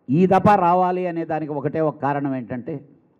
ఈ దఫా రావాలి అనే దానికి ఒకటే ఒక కారణం ఏంటంటే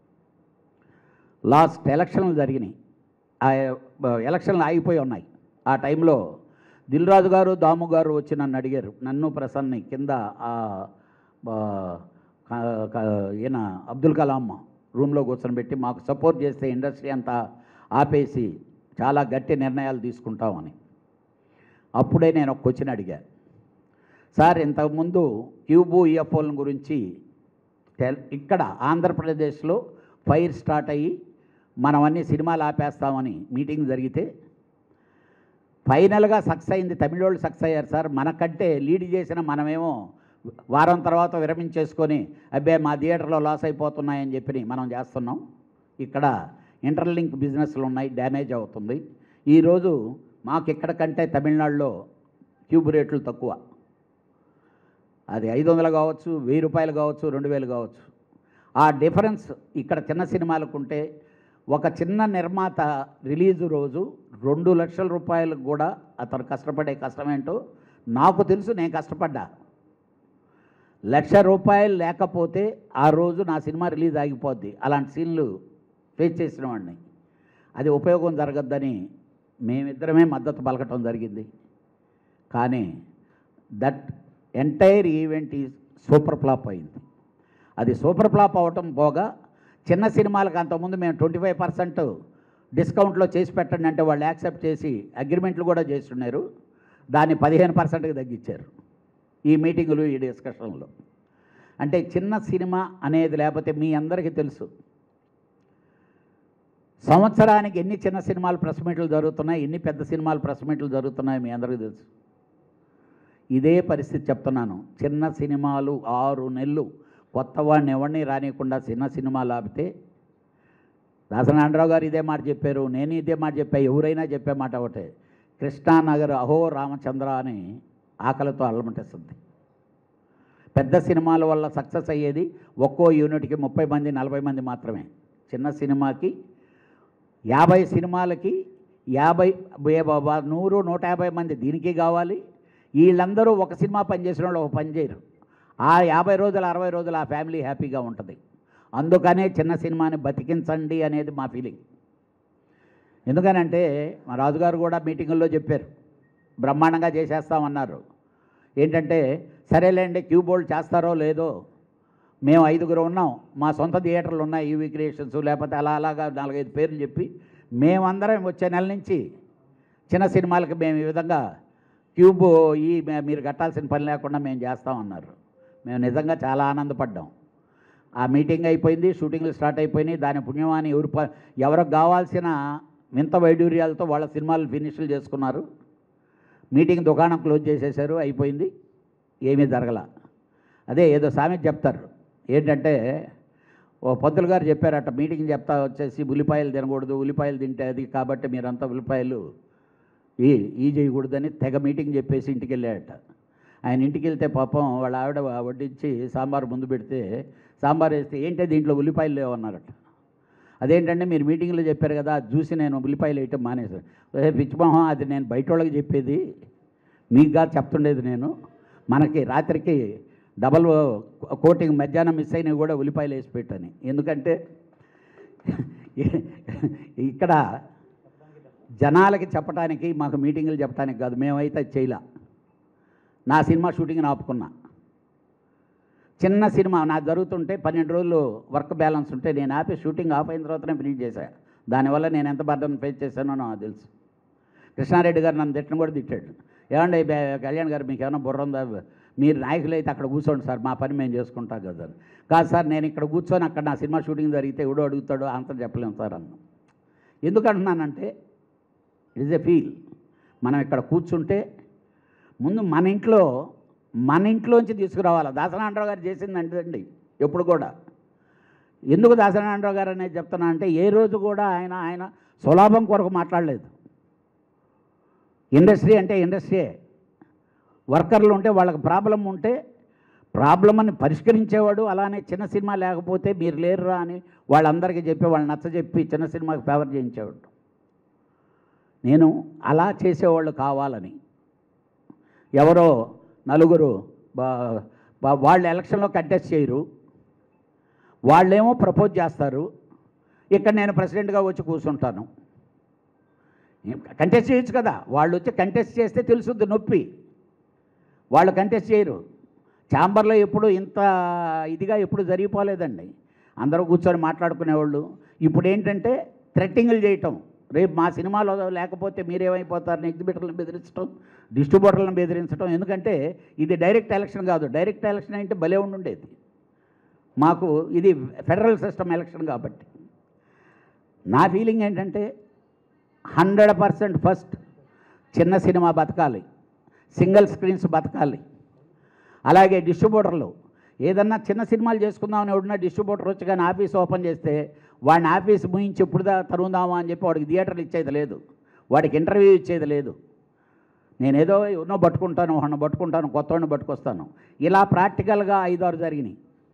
లాస్ట్ ఎలక్షన్లు జరిగినాయి ఆ ఎలక్షన్లు ఆగిపోయి ఉన్నాయి ఆ టైంలో దిల్రాజు గారు దాము గారు వచ్చి నన్ను అడిగారు నన్ను ప్రసన్ని కింద ఆ ఆ, క- క- ఈయన అబ్దుల్ కలాం రూమ్లో కూర్చొని పెట్టి మాకు సపోర్ట్ చేస్తే ఇండస్ట్రీ అంతా ఆపేసి చాలా గట్టి నిర్ణయాలు తీసుకుంటామని అప్పుడే నేను ఒక క్వశ్చన్ అడిగా సార్ ఇంతకుముందు క్యూబు ఈఎఫ్ఓల గురించి తెల్- ఇక్కడ ఆంధ్రప్రదేశ్లో ఫైర్ స్టార్ట్ అయ్యి మనం అన్ని సినిమాలు ఆపేస్తామని మీటింగ్ జరిగితే ఫైనల్గా సక్సెస్ అయింది తమిళ వాళ్ళు సక్సెస్ అయ్యారు సార్ మనకంటే లీడ్ చేసిన మనమేమో వారం తర్వాత విరమించేసుకొని అబ్బే మా థియేటర్లో లాస్ అయిపోతున్నాయని చెప్పి మనం చేస్తున్నాం ఇక్కడ ఇంటర్లింక్ బిజినెస్లు ఉన్నాయి డ్యామేజ్ అవుతుంది ఈరోజు మాకు ఇక్కడ కంటే తమిళనాడులో క్యూబ్ రేట్లు తక్కువ అది ఐదు వందలు కావచ్చు వెయ్యి రూపాయలు కావచ్చు రెండు వేలు కావచ్చు ఆ డిఫరెన్స్ ఇక్కడ చిన్న సినిమాలకు ఉంటే ఒక చిన్న నిర్మాత రిలీజ్ రోజు రెండు లక్షల రూపాయలకు కూడా అతను కష్టపడే కష్టమేంటో నాకు తెలుసు నేను కష్టపడ్డా లక్ష రూపాయలు లేకపోతే ఆ రోజు నా సినిమా రిలీజ్ ఆగిపోద్ది అలాంటి సీన్లు ఫేస్ చేసిన వాడిని అది ఉపయోగం జరగద్దని మేమిద్దరమే మద్దతు పలకటం జరిగింది కానీ that entire event is super flop అయింది అది సూపర్ ఫ్లాప్ అవటం పోగా చిన్న సినిమాలకు అంతకుముందు మేము ట్వంటీ ఫైవ్ పర్సెంట్ డిస్కౌంట్లో చేసి పెట్టండి అంటే వాళ్ళు యాక్సెప్ట్ చేసి అగ్రిమెంట్లు కూడా చేస్తున్నారు దాన్ని పదిహేను పర్సెంట్కి తగ్గించారు ఈ మీటింగులు ఈ డిస్కషన్లో అంటే చిన్న సినిమా అనేది లేకపోతే మీ అందరికీ తెలుసు సంవత్సరానికి ఎన్ని చిన్న సినిమాలు ప్రెస్ మీట్లు జరుగుతున్నాయి ఎన్ని పెద్ద సినిమాలు ప్రెస్ మీట్లు జరుగుతున్నాయి మీ అందరికీ తెలుసు ఇదే పరిస్థితి చెప్తున్నాను చిన్న సినిమాలు ఆరు నెలలు కొత్త వాడిని ఎవరిని రానియకుండా చిన్న సినిమాలు ఆపితే దాసనారాయణరావు గారు ఇదే మాట చెప్పారు నేను ఇదే మాట చెప్పా ఎవరైనా చెప్పే మాట ఒకటే కృష్ణానగర్ అహో రామచంద్ర అని ఆకలితో అల్లమటిస్తుంది పెద్ద సినిమాల వల్ల సక్సెస్ అయ్యేది ఒక్కో యూనిట్కి ముప్పై మంది నలభై మంది మాత్రమే చిన్న సినిమాకి యాభై సినిమాలకి యాభై బే- బా- బా- నూరు నూట యాభై మంది దీనికి కావాలి వీళ్ళందరూ ఒక సినిమా పని చేసిన వాళ్ళు ఒక పని చేయరు ఆ యాభై రోజులు అరవై రోజులు ఆ ఫ్యామిలీ హ్యాపీగా ఉంటుంది అందుకనే చిన్న సినిమాని బతికించండి అనేది మా ఫీలింగ్ ఎందుకనంటే మా రాజుగారు కూడా మీటింగుల్లో చెప్పారు బ్రహ్మాండంగా చేసేస్తామన్నారు ఏంటంటే సరేలేండి క్యూ బోల్డ్ చేస్తారో లేదో మేము ఐదుగురు ఉన్నాం మా సొంత థియేటర్లు ఉన్నాయి ఈవీ క్రియేషన్స్ లేకపోతే అలా అలాగా నాలుగైదు పేర్లు చెప్పి మేమందరం వచ్చే నెల నుంచి చిన్న సినిమాలకి మేము ఈ విధంగా క్యూబ్ ఈ మే- మీరు కట్టాల్సిన పని లేకుండా మేము చేస్తామన్నారు మేము నిజంగా చాలా ఆనందపడ్డాం ఆ మీటింగ్ అయిపోయింది షూటింగ్లు స్టార్ట్ అయిపోయినాయి దాని పుణ్యమాని ఎవరు ప- ఎవరికి కావాల్సిన వింత వైడూర్యాలతో వాళ్ళ సినిమాలు ఫినిష్లు చేసుకున్నారు మీటింగ్ దుకాణం క్లోజ్ చేసేశారు అయిపోయింది ఏమీ జరగల అదే ఏదో సామెత చెప్తారు ఏంటంటే ఓ పంతులు గారు చెప్పారట మీటింగ్ చెప్తా వచ్చేసి ఉల్లిపాయలు తినకూడదు ఉల్లిపాయలు తింటే అది కాబట్టి మీరంతా ఉల్లిపాయలు ఈ ఈ చేయకూడదని తెగ మీటింగ్ చెప్పేసి ఇంటికి వెళ్ళాడట ఆయన ఇంటికి వెళ్తే పాపం వాళ్ళ ఆవిడ వడ్డించి సాంబార్ ముందు పెడితే సాంబార్ వేస్తే ఏంటో దీంట్లో ఉల్లిపాయలు లేవన్నారట అదేంటంటే మీరు మీటింగ్లో చెప్పారు కదా అది చూసి నేను ఉల్లిపాయలు వేయటం మానేశాను ఏ పిచ్చిమోహం అది నేను బయట వాళ్ళకి చెప్పేది మీకు కాదు చెప్తుండేది నేను మనకి రాత్రికి డబల్ కోటింగ్ మధ్యాహ్నం మిస్ అయినవి కూడా ఉల్లిపాయలు వేసి పెట్టని ఎందుకంటే ఇక్కడ జనాలకి చెప్పడానికి మాకు మీటింగులు చెప్పడానికి కాదు మేమైతే అది చేయలే నా సినిమా షూటింగ్ని ఆపుకున్నా చిన్న సినిమా నాకు జరుగుతుంటే పన్నెండు రోజులు వర్క్ బ్యాలెన్స్ ఉంటే నేను ఆపి షూటింగ్ ఆఫ్ అయిన తర్వాతనే ఫినిష్ చేశా దానివల్ల నేను ఎంత బర్డన్ ఫేస్ చేశానో నాకు తెలుసు కృష్ణారెడ్డి గారు నన్ను తిట్టడం కూడా తిట్టాడు ఏమండి బే- కళ్యాణ్ గారు మీకు ఏమైనా బుర్ర ఉందా మీరు నాయకులు అయితే అక్కడ కూర్చోండి సార్ మా పని మేము చేసుకుంటాం కదా అని. కాదు సార్ నేను ఇక్కడ కూర్చొని అక్కడ నా సినిమా షూటింగ్ జరిగితే ఎవడో అడుగుతాడో అంత చెప్పలేము సార్ అన్న ఎందుకు అంటున్నానంటే ఇట్ ఇస్ ఎ ఫీల్ మనం ఇక్కడ కూర్చుంటే ముందు మన ఇంట్లో మన ఇంట్లోంచి తీసుకురావాలి దాసనారాయణరావు గారు చేసింది అండి ఎప్పుడు కూడా ఎందుకు దాసనారాయణరావు గారు అనేది చెప్తున్నా అంటే ఏ రోజు కూడా ఆయన ఆయన సులాభం కొరకు మాట్లాడలేదు ఇండస్ట్రీ అంటే ఇండస్ట్రీయే వర్కర్లు ఉంటే వాళ్ళకి ప్రాబ్లం ఉంటే ప్రాబ్లమ్ని పరిష్కరించేవాడు అలానే చిన్న సినిమా లేకపోతే మీరు లేరురా అని వాళ్ళందరికీ చెప్పి వాళ్ళు నచ్చజెప్పి చిన్న సినిమాకి ఫేవర్ చేయించేవాడు నేను అలా చేసేవాళ్ళు కావాలని ఎవరో నలుగురు బా వా- వాళ్ళు ఎలక్షన్లో కంటెస్ట్ చేయరు వాళ్ళేమో ప్రపోజ్ చేస్తారు ఇక్కడ నేను ప్రెసిడెంట్గా వచ్చి కూర్చుంటాను కంటెస్ట్ చేయొచ్చు కదా వాళ్ళు వచ్చి కంటెస్ట్ చేస్తే తెలుసుద్ది నొప్పి వాళ్ళు కంటెస్ట్ చేయరు ఛాంబర్లో ఎప్పుడు ఇంత ఇదిగా ఎప్పుడు జరిగిపోలేదండి అందరూ కూర్చొని మాట్లాడుకునేవాళ్ళు ఇప్పుడు ఏంటంటే థ్రెట్టింగ్లు చేయటం రేపు మా సినిమాలో లేకపోతే మీరేమైపోతారని ఎగ్జిబిటర్లను బెదిరించడం డిస్ట్రిబ్యూటర్లను బెదిరించడం ఎందుకంటే ఇది డైరెక్ట్ ఎలక్షన్ కాదు డైరెక్ట్ ఎలక్షన్ అంటే భలే ఉండుండేది మాకు ఇది ఫెడరల్ సిస్టమ్ ఎలక్షన్ కాబట్టి నా ఫీలింగ్ ఏంటంటే హండ్రెడ్ పర్సెంట్ ఫస్ట్ చిన్న సినిమా బతకాలి సింగిల్ స్క్రీన్స్ బతకాలి అలాగే డిస్ట్రిబ్యూటర్లు ఏదన్నా చిన్న సినిమాలు చేసుకుందామని ఎవడన్నా డిస్ట్రిబ్యూటర్ వచ్చి కానీ ఆఫీస్ ఓపెన్ చేస్తే వాడిని ఆఫీస్ ముయించి ఎప్పుడు దా తరుందామా అని చెప్పి వాడికి థియేటర్లు ఇచ్చేది లేదు వాడికి ఇంటర్వ్యూ ఇచ్చేది లేదు నేనేదో ఎన్నో పట్టుకుంటాను వాడిని పట్టుకుంటాను కొత్త వాడిని పట్టుకొస్తాను ఇలా ప్రాక్టికల్గా ఐదారు జరిగినాయి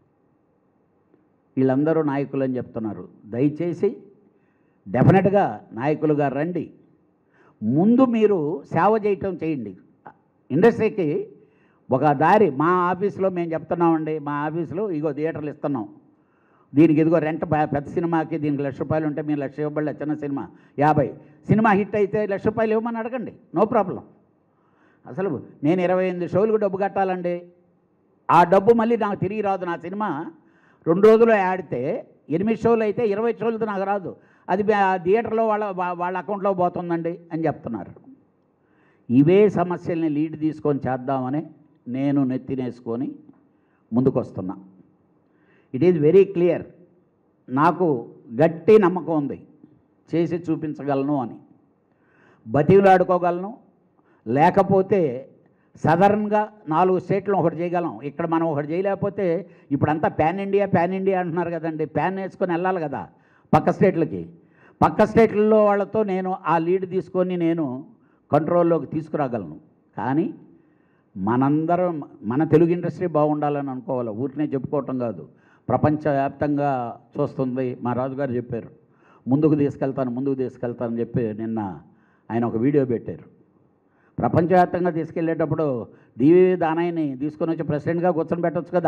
వీళ్ళందరూ నాయకులు అని చెప్తున్నారు దయచేసి డెఫినెట్గా నాయకులుగా రండి ముందు మీరు సేవ చేయటం చేయండి ఇండస్ట్రీకి ఒక దారి మా ఆఫీస్లో మేము చెప్తున్నామండి మా ఆఫీస్లో ఇగో థియేటర్లు ఇస్తున్నాం దీనికి ఇదిగో రెంట్ ప- పెద్ద సినిమాకి దీనికి లక్ష రూపాయలు ఉంటే మీరు లక్ష ఇవ్వబడలే చిన్న సినిమా యాభై సినిమా హిట్ అయితే లక్ష రూపాయలు ఇవ్వమని అడగండి నో ప్రాబ్లం అసలు నేను ఇరవై ఎనిమిది షోలకు డబ్బు కట్టాలండి ఆ డబ్బు మళ్ళీ నాకు తిరిగి రాదు నా సినిమా రెండు రోజులు ఆడితే ఎనిమిది షోలు అయితే ఇరవై షోలది నాకు రాదు అది బా- ఆ థియేటర్లో వాళ్ళ వా- వాళ్ళ అకౌంట్లో పోతుందండి అని చెప్తున్నారు ఇవే సమస్యల్ని లీడ్ తీసుకొని చేద్దామని నేను నెత్తినేసుకొని ముందుకు వస్తున్నా ఇట్ ఈజ్ వెరీ క్లియర్ నాకు గట్టి నమ్మకం ఉంది చేసి చూపించగలను అని బతివులాడుకోగలను లేకపోతే సదరన్గా నాలుగు స్టేట్లు ఒకటి చేయగలం ఇక్కడ మనం ఒకటి చేయలేకపోతే ఇప్పుడంతా ప్యాన్ ఇండియా ప్యాన్ ఇండియా అంటున్నారు కదండి ప్యాన్ వేసుకొని వెళ్ళాలి కదా పక్క స్టేట్లకి పక్క స్టేట్లలో వాళ్ళతో నేను ఆ లీడ్ తీసుకొని నేను కంట్రోల్లోకి తీసుకురాగలను కానీ మనందరం మన తెలుగు ఇండస్ట్రీ బాగుండాలని అనుకోవాలి ఊరినే చెప్పుకోవటం కాదు ప్రపంచవ్యాప్తంగా చూస్తుంది మా రాజుగారు చెప్పారు ముందుకు తీసుకెళ్తాను ముందుకు తీసుకెళ్తానని చెప్పి నిన్న ఆయన ఒక వీడియో పెట్టారు ప్రపంచవ్యాప్తంగా తీసుకెళ్ళేటప్పుడు డివి దానాయిని తీసుకొని వచ్చి ప్రెసిడెంట్గా కూర్చొని పెట్టవచ్చు కదా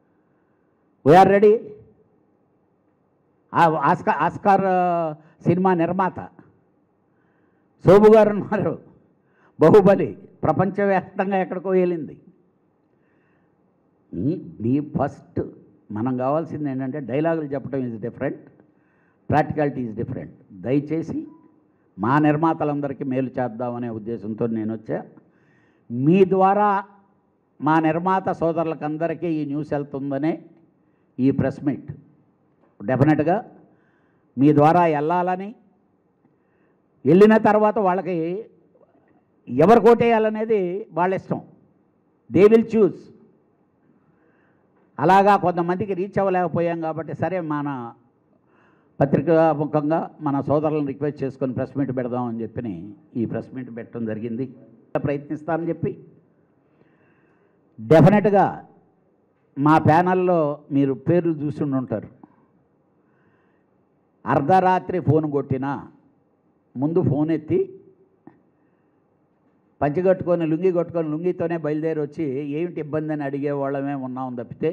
వీఆర్ రెడీ ఆస్కా ఆస్కార్ ఆ, సినిమా నిర్మాత శోభు గారు ఉన్నారు బాహుబలి ప్రపంచవ్యాప్తంగా ఎక్కడికో వెళ్ళింది మీ మీ ఫస్ట్ మనం కావాల్సింది ఏంటంటే డైలాగులు చెప్పడం is different practicality is different దయచేసి మా నిర్మాతలందరికీ మేలు చేద్దామనే ఉద్దేశంతో నేను వచ్చా మీ ద్వారా మా నిర్మాత సోదరులకు అందరికీ ఈ న్యూస్ వెళ్తుందనే ఈ ప్రెస్ మీట్ డెఫినెట్గా మీ ద్వారా వెళ్ళాలని వెళ్ళిన తర్వాత వాళ్ళకి ఎవరు కోటేయాలనేది వాళ్ళ ఇష్టం దే విల్ చూస్ అలాగా కొంతమందికి రీచ్ అవ్వలేకపోయాం కాబట్టి సరే మన పత్రికా ముఖంగా మన సోదరులను రిక్వెస్ట్ చేసుకొని ప్రెస్ మీట్ పెడదామని చెప్పి ఈ ప్రెస్ మీట్ పెట్టడం జరిగింది ప్రయత్నిస్తానని చెప్పి డెఫినెట్గా మా ప్యానల్లో మీరు పేర్లు చూసి ఉంటారు అర్ధరాత్రి ఫోన్ కొట్టినా ముందు ఫోన్ ఎత్తి పంచి కట్టుకొని లుంగి కొట్టుకొని లుంగితోనే బయలుదేరి వచ్చి ఏమిటి ఇబ్బంది అని అడిగే వాళ్ళమే ఉన్నాం తప్పితే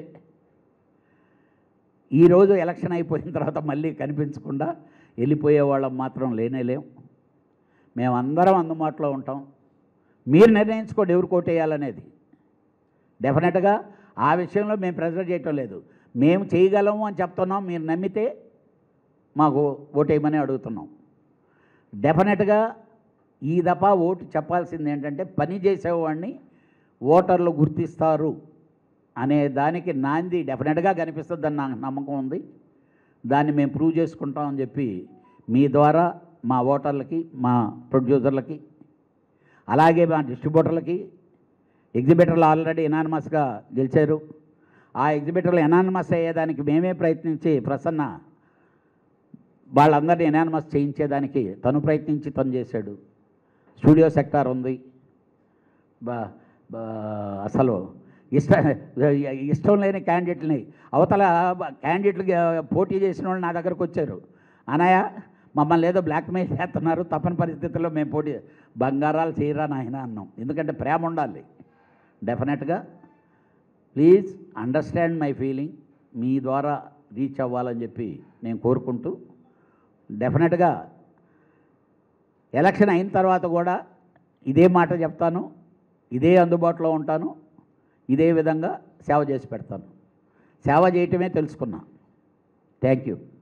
ఈరోజు ఎలక్షన్ అయిపోయిన తర్వాత మళ్ళీ కనిపించకుండా వెళ్ళిపోయే వాళ్ళం మాత్రం లేనేలేం మేమందరం అందుబాటులో ఉంటాం మీరు నిర్ణయించుకోండి ఎవరు కోటేయాలనేది డెఫినెట్గా ఆ విషయంలో మేము ప్రెజర్ చేయటం లేదు మేము చేయగలము అని చెప్తున్నాం మీరు నమ్మితే మాకు ఓటేయమని అడుగుతున్నాం డెఫినెట్గా ఈ దఫా ఓటు చెప్పాల్సింది ఏంటంటే పని చేసేవాడిని ఓటర్లు గుర్తిస్తారు అనే దానికి నాంది డెఫినెట్గా కనిపిస్తుందని నాకు నమ్మకం ఉంది దాన్ని మేము ప్రూవ్ చేసుకుంటామని చెప్పి మీ ద్వారా మా ఓటర్లకి మా ప్రొడ్యూసర్లకి అలాగే మా డిస్ట్రిబ్యూటర్లకి ఎగ్జిబిటర్లు ఆల్రెడీ ఎనానమస్గా గెలిచారు ఆ ఎగ్జిబిటర్లు ఎనానమస్ అయ్యేదానికి మేమే ప్రయత్నించి ప్రసన్న వాళ్ళందరినీ ఎనానమస్ చేయించేదానికి తను ప్రయత్నించి తను చేశాడు స్టూడియో సెక్టార్ ఉంది బా బా అసలు ఇష్ట ఇష్టం లేని క్యాండిడేట్ని అవతల క్యాండిడేట్లకి పోటీ చేసిన వాళ్ళు నా దగ్గరకు వచ్చారు అనయ్య మమ్మల్ని ఏదో బ్లాక్మెయిల్ చేస్తున్నారు తప్పని పరిస్థితుల్లో మేము పోటీ బంగారాలు చేయరా నాయన అన్నాం ఎందుకంటే ప్రేమ ఉండాలి డెఫినెట్గా ప్లీజ్ అండర్స్టాండ్ మై ఫీలింగ్ మీ ద్వారా రీచ్ అవ్వాలని చెప్పి నేను కోరుకుంటూ డెఫినెట్గా ఎలక్షన్ అయిన తర్వాత కూడా ఇదే మాట చెప్తాను ఇదే అందుబాటులో ఉంటాను ఇదే విధంగా సేవ చేసి పెడతాను సేవ చేయటమే తెలుసుకున్నా థ్యాంక్ యూ